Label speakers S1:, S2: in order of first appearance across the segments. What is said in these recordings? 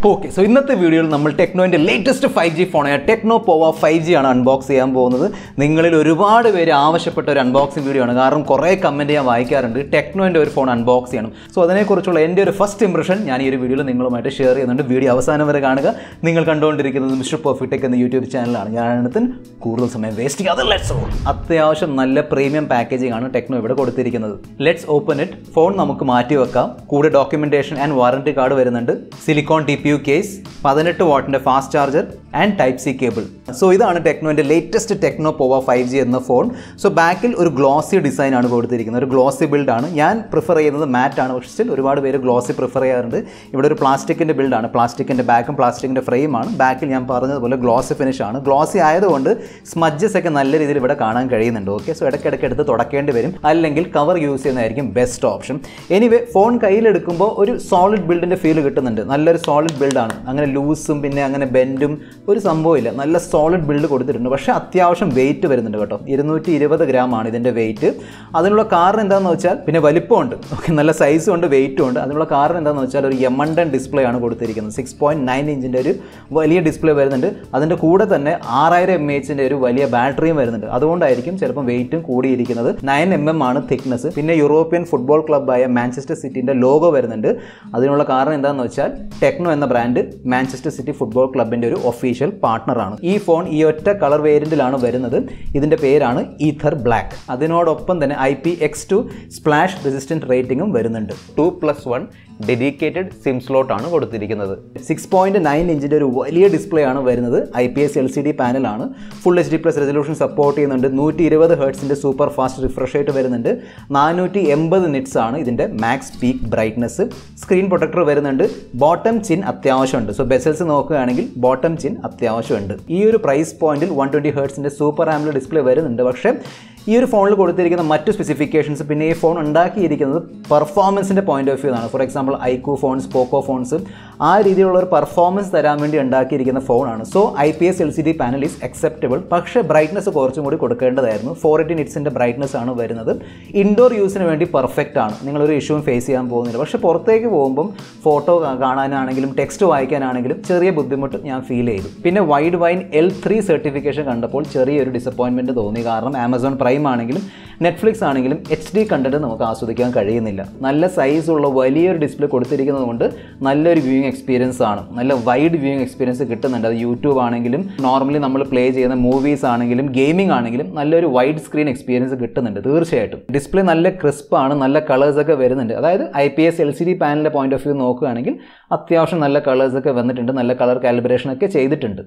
S1: okay so ഇന്നത്തെ വീഡിയോയിൽ നമ്മൾ ടെക്നോൻ്റെ ലേറ്റസ്റ്റ് ഫൈവ് ജി ഫോണായ ടെക്നോ പോവ ഫൈവ് ജി ആണ് അൺബോക്സ് ചെയ്യാൻ പോകുന്നത് നിങ്ങളിൽ ഒരുപാട് പേര് ആവശ്യപ്പെട്ട ഒരു അൺബോക്സിംഗ് വീഡിയോ ആണ് കാരണം കുറേ കമൻറ്റ് ഞാൻ വായിക്കാറുണ്ട് ടെക്നോൻ്റെ ഒരു ഫോൺ അൺബോക്സ് ചെയ്യണം സോ അതിനെക്കുറിച്ചുള്ള എൻ്റെ ഒരു ഫസ്റ്റ് ഇംപ്രഷൻ ഞാൻ ഈ ഒരു വീഡിയോയിൽ നിങ്ങളുമായിട്ട് ഷെയർ ചെയ്യുന്നുണ്ട് വീഡിയോ അവസാനം വരെ കാണുക നിങ്ങൾ കണ്ടുകൊണ്ടിരിക്കുന്നത് മിസ്റ്റർ പെർഫെക്റ്റ് ടെക് എന്ന യൂട്യൂബ് ചാനലാണ് ഞാൻ അതിനകത്ത് കൂടുതൽ സമയം വേസ്റ്റ് ചെയ്യാതെ ലെറ്റ്സ് അത്യാവശ്യം നല്ല പ്രീമിയം പാക്കേജിംഗ് ആണ് ടെക്നോ ഇവിടെ കൊടുത്തിരിക്കുന്നത് ലെറ്റ്സ് ഓപ്പൺ ഇറ്റ് ഫോൺ നമുക്ക് മാറ്റി വെക്കാം കൂടെ ഡോക്യുമെന്റേഷൻ ആൻഡ് വാറന്റി കാർഡ് വരുന്നുണ്ട് silicone T P U case പതിനെട്ട് വാട്ടിന്റെ fast charger and type C cable so ഇതാണ് ടെക്നോന്റെ latest Tecno Pova five G എന്ന ഫോൺ സോ ബാക്കിൽ ഒരു ഗ്ലോസി ഡിസൈൻ ആണ് കൊടുത്തിരിക്കുന്നത് ഒരു ഗ്ലോസി ബിൽഡ് ആണ് ഞാൻ പ്രിഫർ ചെയ്യുന്നത് മാറ്റ് ആണ് പക്ഷേ സ്റ്റിൽ ഒരുപാട് പേര് ഗ്ലോസി പ്രിഫർ ചെയ്യാറുണ്ട് ഇവിടെ ഒരു പ്ലാസ്റ്റിക്കിന്റെ ബിൽഡാണ് പ്ലാസ്റ്റിക്കിന്റെ ബാക്കും പ്ലാസ്റ്റിക്കിന്റെ ഫ്രെയിമാണ് ബാക്കിൽ ഞാൻ പറഞ്ഞതുപോലെ ഗ്ലോസി ഫിനിഷ് ആണ് ഗ്ലോസി ആയതുകൊണ്ട് സ്മഡ്ജസ് ഒക്കെ നല്ല രീതിയിൽ ഇവിടെ കാണാൻ കഴിയുന്നുണ്ട് ഓക്കെ സോ ഇടയ്ക്കിടയ്ക്ക് എടുത്ത് തുടക്കേണ്ടി വരും അല്ലെങ്കിൽ കവർ യൂസ് ചെയ്യുന്നതായിരിക്കും ബെസ്റ്റ് ഓപ്ഷൻ എനിവേ ഫോൺ കയ്യിലെടുക്കുമ്പോൾ ഒരു സോളിഡ് ബിൽഡിന്റെ ഫീൽ കിട്ടുന്നുണ്ട് നല്ലൊരു സോളിഡ് ബിൽഡാണ് അങ്ങനെ ലൂസും പിന്നെ അങ്ങനെ ബെൻഡും ഒരു സംഭവമില്ല നല്ല സോളിഡ് ബിൽഡ് കൊടുത്തിട്ടുണ്ട് പക്ഷേ അത്യാവശ്യം വെയിറ്റ് വരുന്നുണ്ട് കേട്ടോ ഇരുന്നൂറ്റി ഇരുപത് ഗ്രാം ആണ് ഇതിൻ്റെ വെയിറ്റ് അതിനുള്ള കാരണം എന്താണെന്ന് വെച്ചാൽ പിന്നെ വലിപ്പമുണ്ട് ഓക്കെ നല്ല സൈസും ഉണ്ട് വെയിറ്റും ഉണ്ട് അതിനുള്ള കാരണം എന്താണെന്ന് വെച്ചാൽ ഒരു എമണ്ടൻ ഡിസ്പ്ലേ ആണ് കൊടുത്തിരിക്കുന്നത് സിക്സ് പോയിൻറ്റ് നയൻ ഇഞ്ചിൻ്റെ ഒരു വലിയ ഡിസ്പ്ലേ വരുന്നുണ്ട് അതിൻ്റെ കൂടെ തന്നെ ആറായിരം എം എച്ചിൻ്റെ ഒരു വലിയ ബാറ്ററിയും വരുന്നുണ്ട് അതുകൊണ്ടായിരിക്കും ചിലപ്പോൾ വെയിറ്റും കൂടിയിരിക്കുന്നത് നയൻ എം എം ആണ് തിക്നെസ് പിന്നെ യൂറോപ്യൻ ഫുട്ബോൾ ക്ലബ്ബായ മാഞ്ചസ്റ്റർ സിറ്റിൻ്റെ ലോഗോ വരുന്നുണ്ട് അതിനുള്ള കാരണം എന്താണെന്ന് വെച്ചാൽ ടെക്നോ എന്ന ബ്രാൻഡ് മാഞ്ചസ്റ്റർ സിറ്റി ഫുട്ബോൾ ക്ലബിൻ്റെ ഒരു ഒഫീഷ്യൽ പാർട്ട്ണറാണ് ഈ ഫോൺ ഈ ഒറ്റ കളർ വേരിയന്റിലാണ് വരുന്നത് ഇതിൻ്റെ പേരാണ് ഈഥർ ബ്ലാക്ക് അതിനോടൊപ്പം തന്നെ I P X two splash resistant റേറ്റിംഗും വരുന്നുണ്ട് two plus one dedicated SIM slot ആണ് കൊടുത്തിരിക്കുന്നത് സിക്സ് പോയിന്റ് നയൻ ഇഞ്ചിൻ്റെ ഒരു വലിയ ഡിസ്പ്ലേ ആണ് വരുന്നത് I P S L C D പാനലാണ് full H D plus resolution support ചെയ്യുന്നുണ്ട് നൂറ്റി ഇരുപത് ഹേർട്സിൻ്റെ സൂപ്പർ ഫാസ്റ്റ് റിഫ്രഷ് റേറ്റ് വരുന്നുണ്ട് നാനൂറ്റി എൺപത് നിറ്റ്സ് ആണ് ഇതിൻ്റെ max peak brightness screen protector വരുന്നുണ്ട് ബോട്ടം ചിൻ അത്യാവശ്യമുണ്ട് സോ ബെസൽസ് നോക്കുകയാണെങ്കിൽ ബോട്ടം ചിൻ അത്യാവശ്യമുണ്ട് ഈ ഒരു പ്രൈസ് പോയിന്റിൽ വൺ ട്വൻറ്റി ഹേർട്സിൻ്റെ സൂപ്പർ ആംബിൾ ഡിസ്പ്ലേ വരുന്നുണ്ട് പക്ഷേ ഈ ഒരു ഫോണിൽ കൊടുത്തിരിക്കുന്ന മറ്റു സ്പെസിഫിക്കേഷൻസ് പിന്നെ ഈ ഫോൺ ഉണ്ടാക്കിയിരിക്കുന്നത് പെർഫോമൻസിൻ്റെ പോയിന്റ് ഓഫ് വ്യൂ ആണ് for example iQOO phones Poco phones ആ രീതിയിലുള്ള ഒരു പെർഫോമൻസ് തരാൻ വേണ്ടി ഉണ്ടാക്കിയിരിക്കുന്ന ഫോണാണ് so I P S L C D panel is acceptable പക്ഷേ ബ്രൈറ്റ്നസ് കുറച്ചും കൂടി കൊടുക്കേണ്ടതായിരുന്നു ഫോർ എയ്റ്റി നിറ്റ്സിൻ്റെ ബ്രൈറ്റ്നസ് ആണ് വരുന്നത് ഇൻഡോർ യൂസിന് വേണ്ടി പെർഫെക്റ്റ് ആണ് നിങ്ങളൊരു ഇഷ്യൂവും ഫേസ് ചെയ്യാൻ പോകുന്നില്ല പക്ഷേ പുറത്തേക്ക് പോകുമ്പം ഫോട്ടോ കാണാനാണെങ്കിലും ടെക്സ്റ്റ് വായിക്കാനാണെങ്കിലും ചെറിയ ബുദ്ധിമുട്ട് ഞാൻ ഫീൽ ചെയ്തു പിന്നെ Widevine L three certification കണ്ടപ്പോൾ ചെറിയൊരു ഡിസപ്പോയിൻമെൻറ്റ് തോന്നി കാരണം ആമസോൺ പ്രൈം ആണെങ്കിലും നെറ്റ്ഫ്ലിക്സ് ആണെങ്കിലും എച്ച് ഡി കണ്ടന്റ് നമുക്ക് ആസ്വദിക്കാൻ കഴിയുന്നില്ല നല്ല സൈസുള്ള വലിയൊരു ഡിസ്പ്ലേ കൊടുത്തിരിക്കുന്നത് കൊണ്ട് നല്ലൊരു വ്യൂയിങ് എക്സ്പീരിയൻസ് ആണ് നല്ല വൈഡ് വ്യൂയിങ് എക്സ്പീരിയൻസ് കിട്ടുന്നുണ്ട് അത് യൂട്യൂബ് ആണെങ്കിലും നോർമലി നമ്മൾ പ്ലേ ചെയ്യുന്ന മൂവീസ് ആണെങ്കിലും ഗെയിമിംഗ് ആണെങ്കിലും നല്ലൊരു വൈഡ് സ്ക്രീൻ എക്സ്പീരിയൻസ് കിട്ടുന്നുണ്ട് തീർച്ചയായിട്ടും ഡിസ്പ്ലേ നല്ല ക്രിസ്പ് ആണ് നല്ല കളേഴ്സ് ഒക്കെ വരുന്നുണ്ട് അതായത് I P S L C D പാനലിൻ്റെ പോയിന്റ് ഓഫ് വ്യൂ നോക്കുകയാണെങ്കിൽ അത്യാവശ്യം നല്ല കളേഴ്സ് ഒക്കെ വന്നിട്ടുണ്ട് നല്ല കളർ കാലിബ്രേഷൻ ഒക്കെ ചെയ്തിട്ടുണ്ട്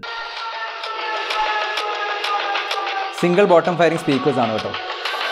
S1: സിംഗിൾ ബോട്ടം ഫയറിംഗ് സ്പീക്കേഴ്സ് ആണ് കേട്ടോ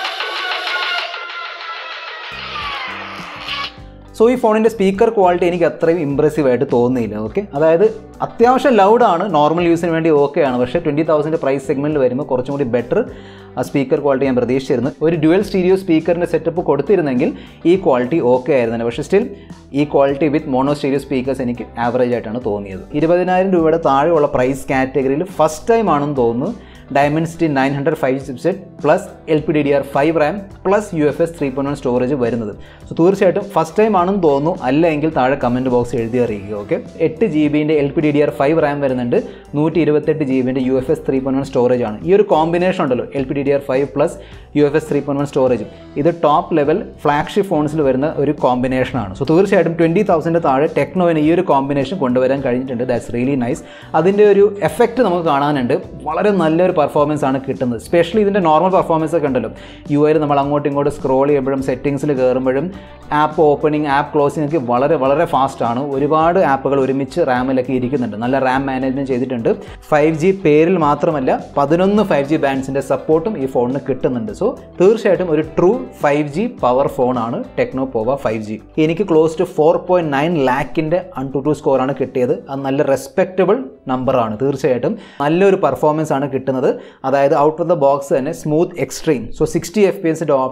S1: സോ ഈ ഫോണിൻ്റെ സ്പീക്കർ ക്വാളിറ്റി എനിക്ക് അത്രയും ഇമ്പ്രസീവ് ആയിട്ട് തോന്നിയില്ല ഓക്കെ അതായത് അത്യാവശ്യം ലൗഡാണ് നോർമൽ യൂസിന് വേണ്ടി ഓക്കെ ആണ് പക്ഷേ ട്വൻറ്റി തൗസൻഡ് പ്രൈസ് സെഗ്മെൻറ്റിൽ വരുമ്പോൾ കുറച്ചും കൂടി ബെറ്റർ ആ സ്പീക്കർ ക്വാളിറ്റി ഞാൻ പ്രതീക്ഷിച്ചിരുന്നു ഒരു ഡ്യുവൽ സ്റ്റീരിയോ സ്പീക്കറിൻ്റെ സെറ്റപ്പ് കൊടുത്തിരുന്നെങ്കിൽ ഈ ക്വാളിറ്റി ഓക്കെ ആയിരുന്നു പക്ഷേ സ്റ്റിൽ ഈ quality with mono stereo speakers എനിക്ക് ആവറേജ് ആയിട്ടാണ് തോന്നിയത് ഇരുപതിനായിരം രൂപയുടെ താഴെയുള്ള പ്രൈസ് കാറ്റഗറിയിൽ ഫസ്റ്റ് ടൈം ആണെന്ന് തോന്നുന്നു Dimensity nine hundred five chipset plus L P D D R five RAM plus U F S three point one storage വരുന്നത് സോ തീർച്ചയായിട്ടും ഫസ്റ്റ് ടൈം ആണെന്ന് തോന്നുന്നു അല്ലെങ്കിൽ താഴെ കമൻറ്റ് ബോക്സ് എഴുതി അറിയിക്കുക ഓക്കെ എട്ട് ജി ബിൻ്റെ L P D D R five RAM വരുന്നുണ്ട് നൂറ്റി ഇരുപത്തെട്ട് ജി ബിൻ്റെ U F S three point one storage ആണ് ഈ ഒരു കോമ്പിനേഷൻ ഉണ്ടല്ലോ L P D D R five plus U F S three point one സ്റ്റോറേജും ഇത് ടോപ്പ് ലെവൽ ഫ്ലാഗ്ഷിപ്പ് ഫോൺസിൽ വരുന്ന ഒരു കോമ്പിനേഷനാണ് സോ തീർച്ചയായിട്ടും ട്വൻറ്റി തൗസൻഡ് താഴെ ടെക്നോവിന് ഈ ഒരു കോമ്പിനേഷൻ കൊണ്ടുവരാൻ കഴിഞ്ഞിട്ടുണ്ട് ദാറ്റ്സ് റിയലി നൈസ് അതിൻ്റെ ഒരു എഫക്റ്റ് നമുക്ക് കാണാനുണ്ട് വളരെ നല്ലൊരു പെർഫോമൻസ് ആണ് കിട്ടുന്നത് സ്പെഷ്യലി ഇതിൻ്റെ നോർമൽ പെർഫോമൻസ് ഒക്കെ ഉണ്ടല്ലോ യു ഐയിൽ നമ്മൾ അങ്ങോട്ടും ഇങ്ങോട്ടും സ്ക്രോൾ ചെയ്യുമ്പോഴും സെറ്റിങ്സിൽ കയറുമ്പോഴും ആപ്പ് ഓപ്പണിംഗ് ആപ്പ് ക്ലോസിംഗ് ഒക്കെ വളരെ വളരെ ഫാസ്റ്റ് ആണ് ഒരുപാട് ആപ്പുകൾ ഒരുമിച്ച് റാമിലൊക്കെ ഇരിക്കുന്നുണ്ട് നല്ല റാം മാനേജ്മെൻറ്റ് ചെയ്തിട്ടുണ്ട് ഫൈവ് ജി പേരിൽ മാത്രമല്ല പതിനൊന്ന് ഫൈവ് ജി ബാൻഡ്സിൻ്റെ സപ്പോർട്ടും ഈ ഫോണിന് കിട്ടുന്നുണ്ട് സോ തീർച്ചയായിട്ടും ഒരു ട്രൂ ഫൈവ് ജി പവർ ഫോണാണ് ടെക്നോ പോവ ഫൈവ് ജി എനിക്ക് close to four point nine ലാക്കിൻ്റെ അൺ ടു ടു സ്കോറാണ് കിട്ടിയത് അത് നല്ല റെസ്പെക്റ്റബിൾ നമ്പറാണ് തീർച്ചയായിട്ടും നല്ലൊരു പെർഫോമൻസ് ആണ് കിട്ടുന്നത് അതായത് ഔട്ട് ഓഫ് ദ ബോക്സ് തന്നെ smooth extreme so sixty F P എസിൻ്റെ ഓപ്ഷൻ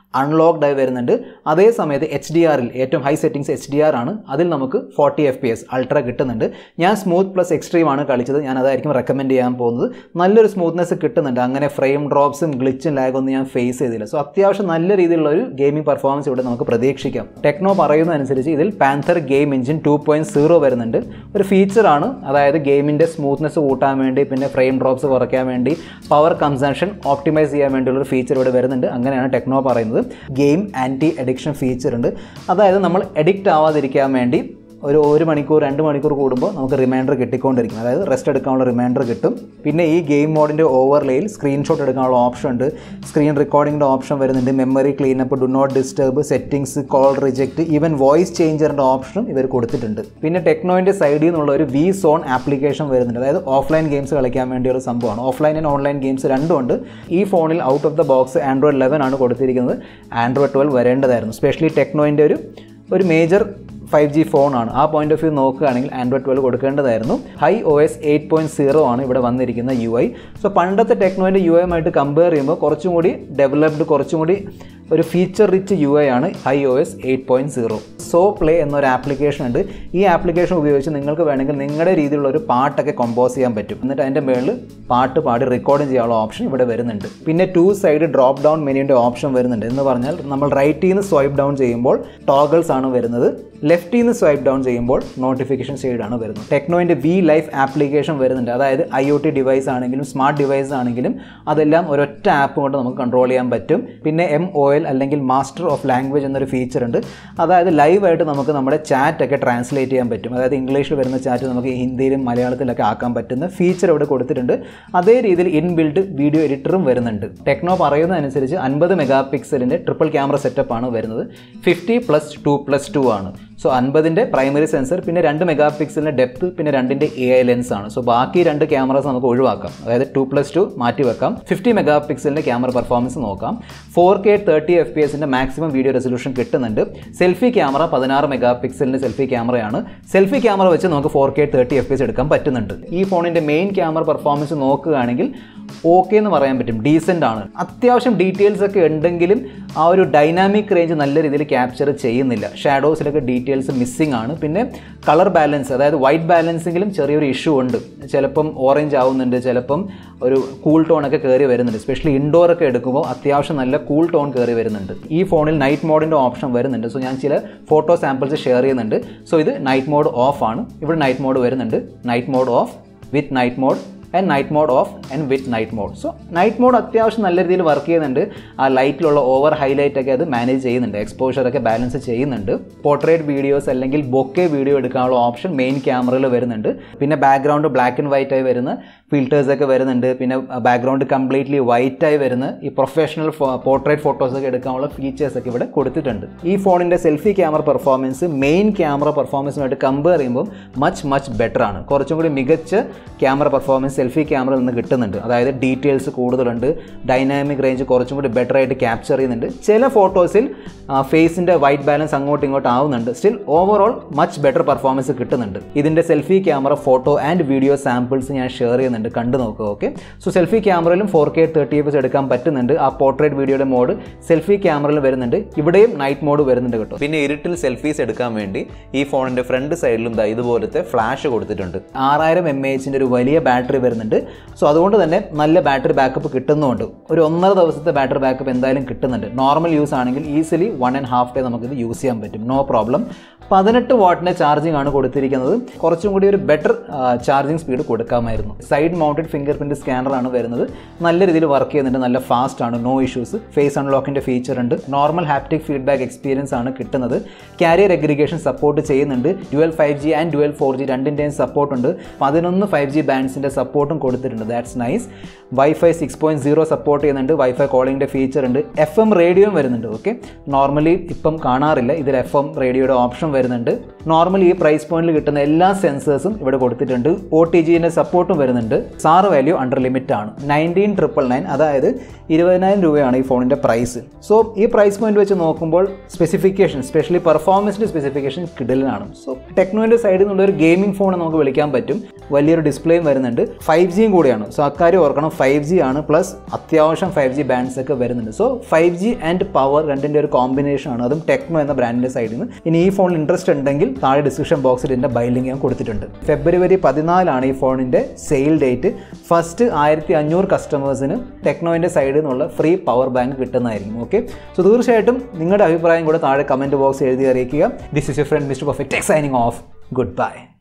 S1: അൺലോക്ഡ് ആയി വരുന്നുണ്ട് അതേ സമയത്ത് എച്ച് ഡി ആറിൽ ഏറ്റവും high settings H D R ആണ് അതിൽ നമുക്ക് forty F P S ultra കിട്ടുന്നുണ്ട് ഞാൻ സ്മൂത്ത് പ്ലസ് എക്സ്ട്രീം ആണ് കളിച്ചത് ഞാൻ അതായിരിക്കും റെക്കമെൻഡ് ചെയ്യാൻ പോകുന്നത് നല്ലൊരു സ്മൂത്ത്നെസ് കിട്ടുന്നുണ്ട് അങ്ങനെ ഫ്രെയിം ഡ്രോപ്സും ഗ്ലിച്ചും ലാഗൊന്നും ഞാൻ ഫേസ് ചെയ്തില്ല സോ അത്യാവശ്യം നല്ല രീതിയിലുള്ള ഒരു ഗെയിമിംഗ് പെർഫോമൻസ് ഇവിടെ നമുക്ക് പ്രതീക്ഷിക്കാം ടെക്നോ പറയുന്നതനുസരിച്ച് ഇതിൽ Panther game engine two point zero വരുന്നുണ്ട് ഒരു ഫീച്ചറാണ് അതായത് ഗെയിമിൻ്റെ സ്മൂത്ത്നെസ് കൂട്ടാൻ വേണ്ടി പിന്നെ ഫ്രെയിം ഡ്രോപ്സ് കുറയ്ക്കാൻ വേണ്ടി പവർ കൺസംഷൻ ഓപ്റ്റിമൈസ് ചെയ്യാൻ വേണ്ടിയുള്ള ഒരു ഫീച്ചർ ഇവിടെ വരുന്നുണ്ട് അങ്ങനെയാണ് ടെക്നോ പറയുന്നത് ഗെയിം ആൻറ്റി അഡിക്ഷൻ ഫീച്ചർ ഉണ്ട് അതായത് നമ്മൾ അഡിക്റ്റ് ആവാതിരിക്കാൻ വേണ്ടി ഒരു ഒരു മണിക്കൂർ രണ്ട് മണിക്കൂർ കൂടുമ്പോൾ നമുക്ക് റിമൈൻഡർ കിട്ടിക്കൊണ്ടിരിക്കും അതായത് റെസ്റ്റ് എടുക്കാനുള്ള റിമൈൻഡർ കിട്ടും പിന്നെ ഈ ഗെയിം മോഡിൻ്റെ ഓവർലേയിൽ സ്ക്രീൻഷോട്ട് എടുക്കാനുള്ള ഓപ്ഷൻ ഉണ്ട് സ്ക്രീൻ റെക്കോർഡിങ്ങിൻ്റെ ഓപ്ഷൻ വരുന്നുണ്ട് memory cleanup do not disturb settings call reject even voice ചേഞ്ചറിൻ്റെ ഓപ്ഷനും ഇവർ കൊടുത്തിട്ടുണ്ട് പിന്നെ ടെക്നോയിൻ്റെ സൈഡിൽ നിന്നുള്ള ഒരു വി സോൺ ആപ്ലിക്കേഷൻ വരുന്നുണ്ട് അതായത് ഓഫ്ലൈൻ ഗെയിംസ് കളിക്കാൻ വേണ്ടിയുള്ള സംഭവമാണ് ഓഫ്ലൈൻ ആൻഡ് ഓൺലൈൻ ഗെയിംസ് രണ്ടും ഉണ്ട് ഈ ഫോണിൽ out of the box Android eleven ആണ് കൊടുത്തിരിക്കുന്നത് ആൻഡ്രോയിഡ് ട്വൽവ് വരേണ്ടതായിരുന്നു സ്പെഷ്യലി ടെക്നോയിൻ്റെ ഒരു ഒരു മേജർ ഫൈവ് ജി ഫോണാണ് ആ പോയിന്റ് ഓഫ് വ്യൂ നോക്കുകയാണെങ്കിൽ ആൻഡ്രോയിഡ് ട്വൽവ് കൊടുക്കേണ്ടതായിരുന്നു Hi O S eight point zero ആണ് ഇവിടെ വന്നിരിക്കുന്ന യു ഐ സോ പണ്ടത്തെ ടെക്നോയിൻ്റെ യു ഐയുമായിട്ട് കമ്പയർ ചെയ്യുമ്പോൾ കുറച്ചും കൂടി ഡെവലപ്ഡ് കുറച്ചും കൂടി ഒരു ഫീച്ചർ റിച്ച് യു ഐ ആണ് I O S eight point zero so play എന്നൊരു ആപ്ലിക്കേഷൻ ഉണ്ട് ഈ ആപ്ലിക്കേഷൻ ഉപയോഗിച്ച് നിങ്ങൾക്ക് വേണമെങ്കിൽ നിങ്ങളുടെ രീതിയിലുള്ള ഒരു പാട്ടൊക്കെ കമ്പോസ് ചെയ്യാൻ പറ്റും എന്നിട്ട് അതിൻ്റെ മുകളിൽ പാട്ട് പാടി റെക്കോർഡിങ് ചെയ്യാനുള്ള ഓപ്ഷൻ ഇവിടെ വരുന്നുണ്ട് പിന്നെ ടു സൈഡ് ഡ്രോപ്പ് ഡൗൺ മെനുവിൻ്റെ ഓപ്ഷൻ വരുന്നുണ്ട് എന്ന് പറഞ്ഞാൽ നമ്മൾ റൈറ്റിൽ നിന്ന് സ്വൈപ്പ് ഡൗൺ ചെയ്യുമ്പോൾ ടോഗിൾസ് ആണ് വരുന്നത് ലെഫ്റ്റിൽ നിന്ന് സ്വൈപ്പ് ഡൗൺ ചെയ്യുമ്പോൾ നോട്ടിഫിക്കേഷൻ ആണ് വരുന്നത് ടെക്നോയിൻ്റെ വി ലൈഫ് ആപ്ലിക്കേഷൻ വരുന്നുണ്ട് അതായത് ഐ ഒ ടി ഡിവൈസ് ആണെങ്കിലും സ്മാർട്ട് ഡിവൈസ് ആണെങ്കിലും അതെല്ലാം ഒരൊറ്റ ആപ്പ് കൊണ്ട് നമുക്ക് കൺട്രോൾ ചെയ്യാൻ പറ്റും പിന്നെ എം ഒ എൽ അല്ലെങ്കിൽ മാസ്റ്റർ ഓഫ് ലാംഗ്വേജ് എന്നൊരു ഫീച്ചർ ഉണ്ട് അതായത് ലൈവായിട്ട് നമുക്ക് നമ്മുടെ ചാറ്റ് ഒക്കെ ട്രാൻസ്ലേറ്റ് ചെയ്യാൻ പറ്റും അതായത് ഇംഗ്ലീഷിൽ വരുന്ന ചാറ്റ് നമുക്ക് ഹിന്ദിയിലും മലയാളത്തിലൊക്കെ ആക്കാൻ പറ്റുന്ന ഫീച്ചർ ഇവിടെ കൊടുത്തിട്ടുണ്ട് അതേ രീതിയിൽ ഇൻബിൽഡ് വീഡിയോ എഡിറ്ററും വരുന്നുണ്ട് ടെക്നോ പറയുന്നതനുസരിച്ച് അൻപത് മെഗാ പിക്സലിൻ്റെ ട്രിപ്പിൾ ക്യാമറ സെറ്റപ്പ് ആണ് വരുന്നത് fifty plus two plus two ആണ് സോ അൻപതിൻ്റെ പ്രൈമറി സെൻസർ പിന്നെ രണ്ട് മെഗാ പിക്സലിൻ്റെ ഡെപ്ത് പിന്നെ രണ്ടിൻ്റെ എ ഐ ലെൻസ് ആണ് സോ ബാക്കി രണ്ട് ക്യാമറസ് നമുക്ക് ഒഴിവാക്കാം അതായത് ടു പ്ലസ് ടു മാറ്റി വെക്കാം ഫിഫ്റ്റി മെഗാ പിക്സലിൻ്റെ ക്യാമറ പെർഫോമൻസ് നോക്കാം four K thirty F P എസിൻ്റെ മാക്സിമം വീഡിയോ റെസൊല്യൂഷൻ കിട്ടുന്നുണ്ട് സെൽഫി ക്യാമറ പതിനാറ് മെഗാ പിക്സലിൻ്റെ സെൽഫി ക്യാമറയാണ് സെൽഫി ക്യാമറ വെച്ച് നമുക്ക് four K thirty F P S എടുക്കാൻ പറ്റുന്നുണ്ട് ഈ ഫോണിൻ്റെ മെയിൻ ക്യാമറ പെർഫോമൻസ് നോക്കുകയാണെങ്കിൽ ഓക്കെ എന്ന് പറയാൻ പറ്റും ഡീസൻ്റ് ആണ് അത്യാവശ്യം ഡീറ്റെയിൽസ് ഒക്കെ ഉണ്ടെങ്കിലും ആ ഒരു ഡൈനാമിക് റേഞ്ച് നല്ല രീതിയിൽ ക്യാപ്ചർ ചെയ്യുന്നില്ല ഷാഡോസിലൊക്കെ ഡീറ്റെയിൽസ് മിസ്സിംഗ് ആണ് പിന്നെ കളർ ബാലൻസ് അതായത് വൈറ്റ് ബാലൻസിങ്ങിലും ചെറിയൊരു ഇഷ്യൂ ഉണ്ട് ചിലപ്പം ഓറഞ്ച് ആവുന്നുണ്ട് ചിലപ്പം ഒരു കൂൾ ടോൺ ഒക്കെ കയറി വരുന്നുണ്ട് സ്പെഷ്യലി ഇൻഡോർ ഒക്കെ എടുക്കുമ്പോൾ അത്യാവശ്യം നല്ല കൂൾ ടോൺ കയറി വരുന്നുണ്ട് ഈ ഫോണിൽ നൈറ്റ് മോഡിൻ്റെ ഓപ്ഷൻ വരുന്നുണ്ട് സോ ഞാൻ ചില ഫോട്ടോ സാമ്പിൾസ് ഷെയർ ചെയ്യുന്നുണ്ട് സോ ഇത് നൈറ്റ് മോഡ് ഓഫ് ആണ് ഇവിടെ നൈറ്റ് മോഡ് വരുന്നുണ്ട് night mode off with night mode and night mode off and with night mode so night mode അത്യാവശ്യം നല്ല രീതിയിൽ വർക്ക് ചെയ്യുന്നുണ്ട് ആ ലൈറ്റിലുള്ള ഓവർ ഹൈലൈറ്റ് ഒക്കെ അത് മാനേജ് ചെയ്യുന്നുണ്ട് എക്സ്പോഷർ ഒക്കെ ബാലൻസ് ചെയ്യുന്നുണ്ട് പോർട്രേറ്റ് വീഡിയോസ് അല്ലെങ്കിൽ ബൊക്കെ വീഡിയോ എടുക്കാനുള്ള ഓപ്ഷൻ മെയിൻ ക്യാമറയിൽ വരുന്നുണ്ട് പിന്നെ ബാക്ക്ഗ്രൗണ്ട് ബ്ലാക്ക് ആൻഡ് വൈറ്റ് ആയി വരുന്ന ഫിൽറ്റേഴ്സ് ഒക്കെ വരുന്നുണ്ട് പിന്നെ ബാക്ക്ഗ്രൗണ്ട് കംപ്ലീറ്റ്ലി വൈറ്റ് ആയി വരുന്ന ഈ പ്രൊഫഷണൽ പോർട്രേറ്റ് ഫോട്ടോസ് ഒക്കെ എടുക്കാനുള്ള ഫീച്ചേഴ്സ് ഒക്കെ ഇവിടെ കൊടുത്തിട്ടുണ്ട് ഈ ഫോണിൻ്റെ selfie camera performance main camera പെർഫോമൻസുമായിട്ട് കമ്പയർ ചെയ്യുമ്പോൾ മച്ച് മച്ച് ബെറ്റർ ആണ് കുറച്ചും കൂടി മികച്ച ക്യാമറ പെർഫോമൻസ് സെൽഫി ക്യാമറയിൽ നിന്ന് കിട്ടുന്നുണ്ട് അതായത് ഡീറ്റെയിൽസ് കൂടുതലുണ്ട് ഡൈനാമിക് റേഞ്ച് കുറച്ചും കൂടി ബെറ്റർ ആയിട്ട് ക്യാപ്ചർ ചെയ്യുന്നുണ്ട് ചില ഫോട്ടോസിൽ ഫേസിൻ്റെ വൈറ്റ് ബാലൻസ് അങ്ങോട്ടും ഇങ്ങോട്ടും ആവുന്നുണ്ട് still overall much better performance കിട്ടുന്നുണ്ട് ഇതിൻ്റെ selfie camera photo and video samples ഞാൻ ഷെയർ ചെയ്യുന്നുണ്ട് കണ്ടു നോക്കുക ഓക്കെ സോ സെൽഫി ക്യാമറയിലും ഫോർ കെ തേർട്ടി എഫ് എടുക്കാൻ പറ്റുന്നുണ്ട് ആ പോർട്രേറ്റ് വീഡിയോയുടെ മോഡ് സെൽഫി ക്യാമറയിൽ വരുന്നുണ്ട് ഇവിടെയും നൈറ്റ് മോഡ് വരുന്നുണ്ട് കേട്ടോ പിന്നെ ഇരുട്ടിൽ സെൽഫീസ് എടുക്കാൻ വേണ്ടി ഈ ഫോണിൻ്റെ ഫ്രണ്ട് സൈഡിലും ദാ ഇതുപോലത്തെ ഫ്ലാഷ് കൊടുത്തിട്ടുണ്ട് ആറായിരം എം എച്ചിൻ്റെ ഒരു വലിയ ബാറ്ററി വരുന്നുണ്ട് സോ അതുകൊണ്ട് തന്നെ നല്ല ബാറ്ററി ബാക്കപ്പ് കിട്ടുന്നുമുണ്ട് ഒരു ഒന്നര ദിവസത്തെ ബാറ്ററി ബാക്കപ്പ് എന്തായാലും കിട്ടുന്നുണ്ട് നോർമൽ യൂസ് ആണെങ്കിൽ easily one and half day നമുക്കിത് യൂസ് ചെയ്യാൻ പറ്റും നോ പ്രോബ്ലം പതിനെട്ട് വാട്ടിൻ്റെ ചാർജിങ് ആണ് കൊടുത്തിരിക്കുന്നത് കുറച്ചും കൂടി ഒരു ബെറ്റർ ചാർജിങ് സ്പീഡ് കൊടുക്കാമായിരുന്നു സൈഡ് മൗണ്ടഡ് ഫിംഗർ പ്രിൻറ്റ് സ്കാനറാണ് വരുന്നത് നല്ല രീതിയിൽ വർക്ക് ചെയ്യുന്നുണ്ട് നല്ല ഫാസ്റ്റ് ആണ് നോ ഇഷ്യൂസ് ഫേസ് അൺലോക്കിൻ്റെ ഫീച്ചർ ഉണ്ട് നോർമൽ ഹാപ്റ്റിക് ഫീഡ്ബാക്ക് എക്സ്പീരിയൻസ് ആണ് കിട്ടുന്നത് കാരിയർ എഗ്രിഗേഷൻ സപ്പോർട്ട് ചെയ്യുന്നുണ്ട് dual five G and dual four G രണ്ടിൻ്റെയും സപ്പോർട്ട് ഉണ്ട് പതിനൊന്ന് ഫൈവ് ജി ബാൻഡ്സിൻ്റെ സപ്പോർട്ടും കൊടുത്തിട്ടുണ്ട് that's nice wifi six point zero support ചെയ്യുന്നുണ്ട് വൈഫൈ കോളിങ്ങിൻ്റെ ഫീച്ചർ ഉണ്ട് എഫ് എം റേഡിയോയും വരുന്നുണ്ട് ഓക്കെ നോർമലി ഇപ്പം കാണാറില്ല ഇതിൽ എഫ് എം റേഡിയോയുടെ ഓപ്ഷൻ വരുന്നുണ്ട് നോർമലി ഈ പ്രൈസ് പോയിന്റിൽ കിട്ടുന്ന എല്ലാ സെൻസേഴ്സും ഇവിടെ കൊടുത്തിട്ടുണ്ട് ഒ ടി ജിൻ്റെ സപ്പോർട്ടും വരുന്നുണ്ട് സാറ് വാല്യൂ അണ്ടർ ലിമിറ്റ് ആണ് നയൻറ്റീൻ ട്രിപ്പിൾ നയൻ അതായത് ഇരുപതിനായിരം രൂപയാണ് ഈ ഫോണിൻ്റെ പ്രൈസ് സോ ഈ പ്രൈസ് പോയിന്റ് വെച്ച് നോക്കുമ്പോൾ സ്പെസിഫിക്കേഷൻ സ്പെഷ്യലി പെർഫോമൻസിൻ്റെ സ്പെസിഫിക്കേഷൻ കിടലാണ് സോ ടെക്നോൻ്റെ സൈഡിൽ നിന്നുള്ള ഒരു ഗെയിമിംഗ് ഫോൺ നമുക്ക് വിളിക്കാൻ പറ്റും വലിയൊരു ഡിസ്പ്ലേയും വരുന്നുണ്ട് ഫൈവ് ജിയും കൂടിയാണ് സോ അക്കാര്യം ഓർക്കണം ഫൈവ് ജി ആണ് പ്ലസ് അത്യാവശ്യം ഫൈവ് ജി ബാൻഡ്സ് ഒക്കെ വരുന്നുണ്ട് so five G and power രണ്ടിൻ്റെ ഒരു കോമ്പിനേഷൻ ആണ് അതും ടെക്നോ എന്ന ബ്രാൻഡിൻ്റെ സൈഡിൽ നിന്ന് ഇനി ഈ ഫോണിൽ ഇൻട്രസ്റ്റ് ഉണ്ടെങ്കിൽ താഴെ ഡിസ്ക്രിപ്ഷൻ ബോക്സിൽ ഇതിൻ്റെ ബൈ ലിങ്ക് ഞാൻ കൊടുത്തിട്ടുണ്ട് ഫെബ്രുവരി പതിനാലാണ് ഈ ഫോണിൻ്റെ സെയിൽ ഡേറ്റ് ഫസ്റ്റ് ആയിരത്തി അഞ്ഞൂറ് കസ്റ്റമേഴ്സിന് ടെക്നോയിൻ്റെ സൈഡിൽ നിന്നുള്ള ഫ്രീ പവർ ബാങ്ക് കിട്ടുന്നതായിരിക്കും ഓക്കെ സോ തീർച്ചയായിട്ടും നിങ്ങളുടെ അഭിപ്രായം കൂടെ താഴെ കമൻറ്റ് ബോക്സ് എഴുതി അറിയിക്കുക this is you friend mister perfect signing off good by